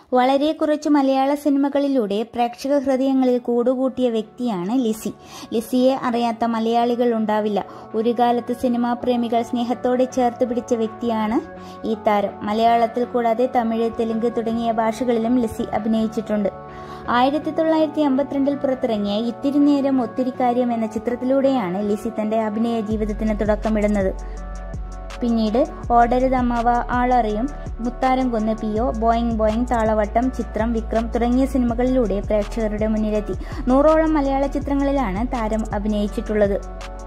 വളരെ കുറച്ചു മലയാള സിനിമകളിലൂടെ പ്രേക്ഷക ഹൃദയങ്ങളിൽ കൂടുകൂട്ടിയ വ്യക്തിയാണ് ലിസി ലിസിയെ അറിയാത്ത മലയാളികൾ ഉണ്ടാവില്ല ഒരു കാലത്ത് സിനിമാ പ്രേമികൾ സ്നേഹത്തോടെ ചേർത്ത് പിടിച്ച വ്യക്തിയാണ് ഈ താരം മലയാളത്തിൽ കൂടാതെ തമിഴ് തെലുങ്ക് തുടങ്ങിയ ഭാഷകളിലും ലിസി അഭിനയിച്ചിട്ടുണ്ട് ആയിരത്തി തൊള്ളായിരത്തി അമ്പത്തിരണ്ടിൽ പുറത്തിറങ്ങിയ ഇത്തിരി നേരം ഒത്തിരി കാര്യം എന്ന ചിത്രത്തിലൂടെയാണ് ലിസി തന്റെ അഭിനയ ജീവിതത്തിന് തുടക്കമിടുന്നത് പിന്നീട് ഓടരുത് അമ്മാവ ആളറിയും മുത്താരം കൊന്ന് പിയോ ബോയിങ് ബോയിങ് താളവട്ടം ചിത്രം വിക്രം തുടങ്ങിയ സിനിമകളിലൂടെ പ്രേക്ഷകരുടെ മുന്നിലെത്തി നൂറോളം മലയാള ചിത്രങ്ങളിലാണ് താരം അഭിനയിച്ചിട്ടുള്ളത്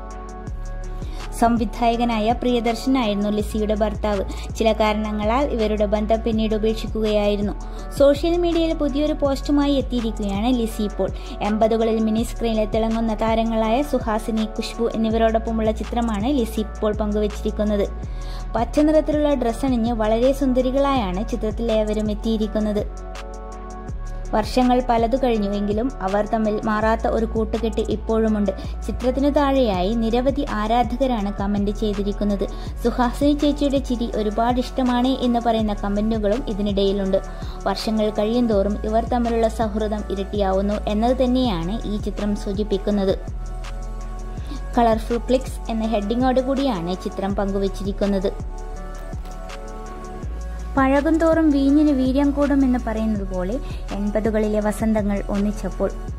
സംവിധായകനായ പ്രിയദർശനായിരുന്നു ലിസിയുടെ ഭർത്താവ് ചില കാരണങ്ങളാൽ ഇവരുടെ ബന്ധം പിന്നീട് ഉപേക്ഷിക്കുകയായിരുന്നു സോഷ്യൽ മീഡിയയിൽ പുതിയൊരു പോസ്റ്റുമായി എത്തിയിരിക്കുകയാണ് ലിസി ഇപ്പോൾ എൺപതുകളിൽ മിനി സ്ക്രീനിൽ തിളങ്ങുന്ന താരങ്ങളായ സുഹാസിനി ഖുഷ്ബു എന്നിവരോടൊപ്പമുള്ള ചിത്രമാണ് ലിസി ഇപ്പോൾ പങ്കുവച്ചിരിക്കുന്നത് പച്ച നിറത്തിലുള്ള ഡ്രസ്സ് അണിഞ്ഞ് വളരെ സുന്ദരികളായാണ് ചിത്രത്തിൽ ഏവരും എത്തിയിരിക്കുന്നത് വർഷങ്ങൾ പലതു കഴിഞ്ഞുവെങ്കിലും അവർ തമ്മിൽ മാറാത്ത ഒരു കൂട്ടുകെട്ട് ഇപ്പോഴുമുണ്ട് ചിത്രത്തിനു താഴെയായി നിരവധി ആരാധകരാണ് കമന്റ് ചെയ്തിരിക്കുന്നത് സുഹാസിനി ചേച്ചിയുടെ ചിരി ഒരുപാട് ഇഷ്ടമാണ് എന്ന് പറയുന്ന കമന്റുകളും ഇതിനിടയിലുണ്ട് വർഷങ്ങൾ കഴിയുന്തോറും ഇവർ തമ്മിലുള്ള സൗഹൃദം ഇരട്ടിയാവുന്നു എന്നത് തന്നെയാണ് ഈ ചിത്രം സൂചിപ്പിക്കുന്നത് കളർഫുൾ ക്ലിക്സ് എന്ന ഹെഡിങ്ങോട് കൂടിയാണ് ചിത്രം പങ്കുവച്ചിരിക്കുന്നത് പഴകും തോറും വീഞ്ഞിന് വീര്യം കൂടും എന്ന് പറയുന്നത് പോലെ എൺപതുകളിലെ വസന്തങ്ങൾ ഒന്നിച്ചപ്പോൾ